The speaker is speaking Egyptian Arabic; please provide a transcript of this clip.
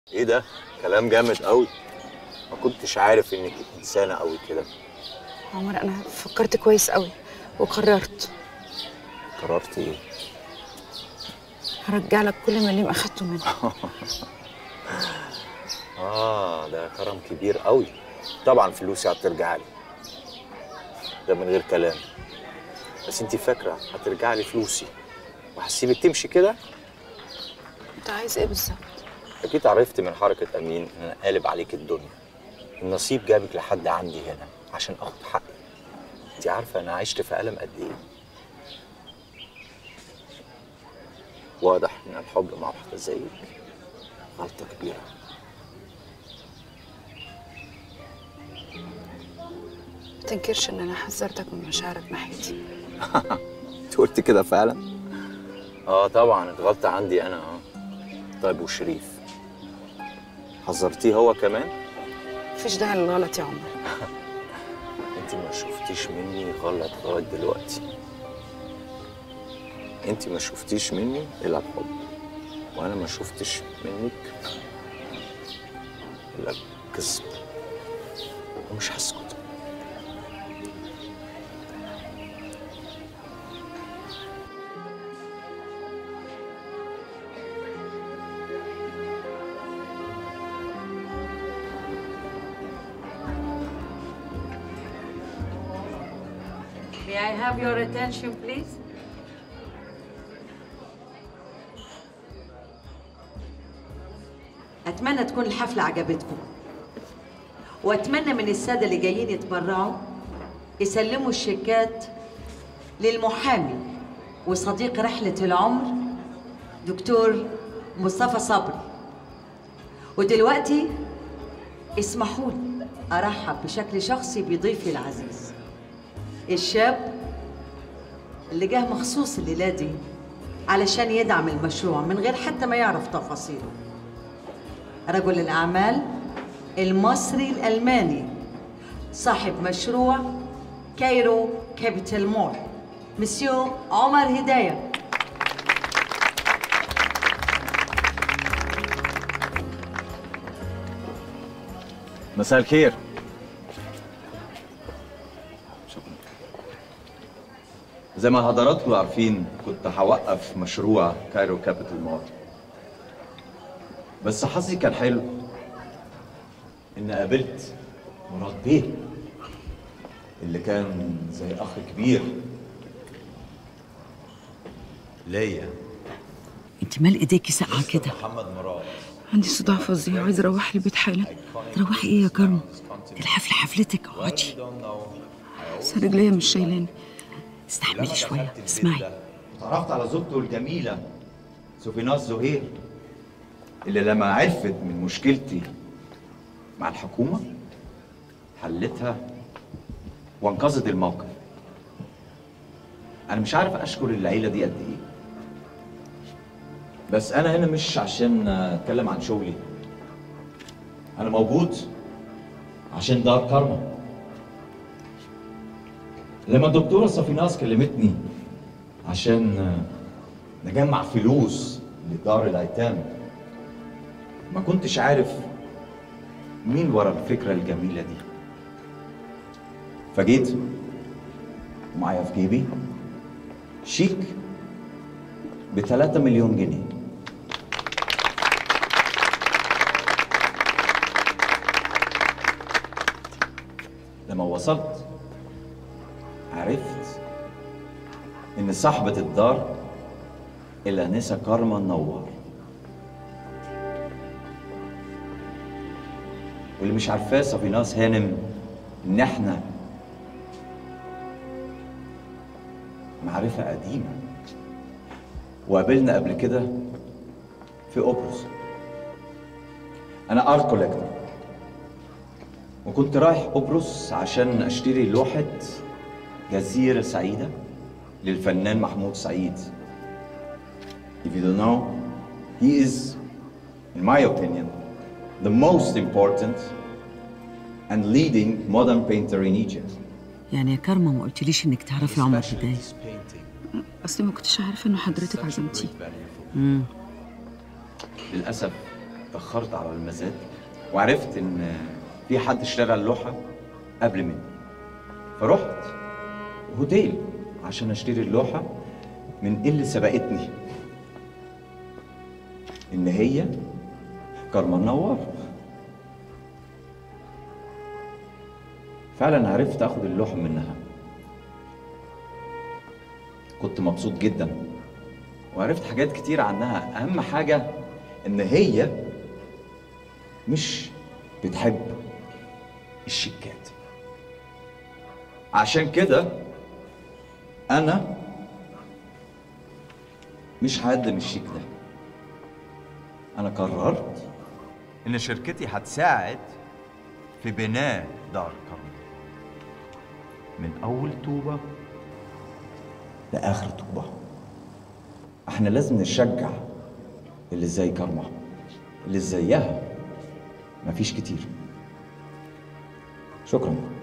ايه ده كلام جامد قوي ما كنتش عارف انك انسانه قوي كده عمر انا فكرت كويس قوي وقررت قررت ايه هرجع لك كل مليم اخدته منك اه ده كرم كبير قوي طبعا فلوسي هترجع لي ده من غير كلام بس انت فاكره هترجع لي فلوسي وهسيبك تمشي كده انت عايز ايه بالظبط اكيد عرفت من حركه امين ان انا قالب عليك الدنيا النصيب جابك لحد عندي هنا عشان اخد حقي انت عارفه انا عشت في الم قد ايه واضح ان الحب مع واحده زيك غلطه كبيره ما تنكرش ان انا حذرتك من مشاعرك ناحيتي انت قلت كده فعلا اه طبعا اتغلط عندي انا اه طيب وشريف حذرتيه هو كمان مفيش داعي للغلط يا عمر انت ما شفتيش مني غلط لغايه دلوقتي انت ما شفتيش مني الا الحب وانا ما شفتش منك الا الكذب ومش هسكت May I have your attention, please? أتمنى تكون الحفلة عجبتكم وأتمنى من السادة اللي جايين يتبرعوا يسلموا الشيكات للمحامي وصديق رحلة العمر دكتور مصطفى صبري ودلوقتي اسمحوا لي أرحب بشكل شخصي بضيفي العزيز الشاب اللي جه مخصوص الليلة دي علشان يدعم المشروع من غير حتى ما يعرف تفاصيله رجل الأعمال المصري الألماني صاحب مشروع كايرو كابيتال مول مسيو عمر هداية مساء الخير زي ما حضراتكم عارفين كنت هوقف مشروع كايرو كابيتال مول بس حظي كان حلو ان قابلت مراد بيه اللي كان زي اخ كبير ليا انت مال ايديكي ساقعة كده محمد مراد عندي صداع فظيع عايز اروح البيت حالا تروحي ايه يا كرم دي الحفلة حفلتك اقعدي بس رجليا مش شايلاني استحملي شوية اسمعي تعرفت على زوجته الجميلة سوفيناز زهير اللي لما عرفت من مشكلتي مع الحكومة حلتها وانقذت الموقف أنا مش عارف أشكر العيلة دي قد إيه بس أنا هنا مش عشان أتكلم عن شغلي أنا موجود عشان دار كارما لما الدكتورة صفيناز كلمتني عشان نجمع فلوس لدار الأيتام ما كنتش عارف مين ورا الفكرة الجميلة دي فجيت معايا في جيبي شيك بثلاثة مليون جنيه لما وصلت عرفت إن صاحبة الدار الأنسة كارما النوار واللي مش عارفاه صفيناس هانم إن إحنا معرفة قديمة وقابلنا قبل كده في قبرص أنا آرت كوليكتور وكنت رايح قبرص عشان أشتري لوحة جزيرة سعيدة للفنان محمود سعيد. If you don't know, he is, in my opinion, the most important and leading modern painter in Egypt. يعني يا كرمة ما قلتليش انك تعرفي عمر هداية اصلي ما كنتش عارفه انه حضرتك عزمتيه امم للأسف اتأخرت على المزاد وعرفت إن في حد اشترى اللوحة قبل مني فرحت هوتيل عشان اشتري اللوحة من اللي سبقتني إن هي كارما نوار فعلا عرفت اخد اللوحة منها كنت مبسوط جدا وعرفت حاجات كتير عنها اهم حاجة ان هي مش بتحب الشيكات عشان كده انا مش هقدم الشيك ده انا قررت ان شركتي هتساعد في بناء دار كرم من اول طوبه لاخر طوبه احنا لازم نشجع اللي زي كرمة اللي زيها مفيش كتير شكرا